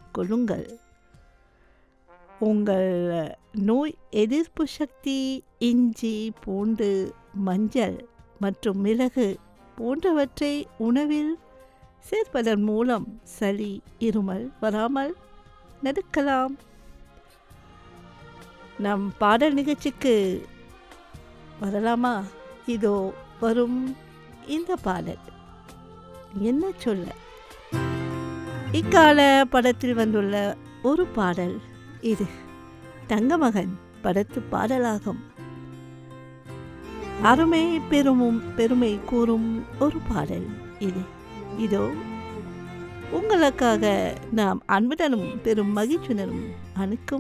கொள்ளுங்கள் உங்கள் நோய் எதிர்ப்பு சக்தி இஞ்சி பூண்டு மஞ்சள் மற்றும் மிளகு போன்றவற்றை உணவில் சேர்ப்பதன் மூலம் சளி இருமல் வராமல் நடுக்கலாம் நம் பாடல் நிகழ்ச்சிக்கு வரலாமா இதோ வரும் இந்த பாடல் என்ன சொல்ல இக்கால படத்தில் வந்துள்ள ஒரு பாடல் இது தங்கமகன் படத்து பாடலாகும் அருமை பெருமும் பெருமை கூறும் ஒரு பாடல் இது இதோ உங்களுக்காக நாம் அன்புடனும் பெரும் மகிழ்ச்சியுடனும் அணுக்கும்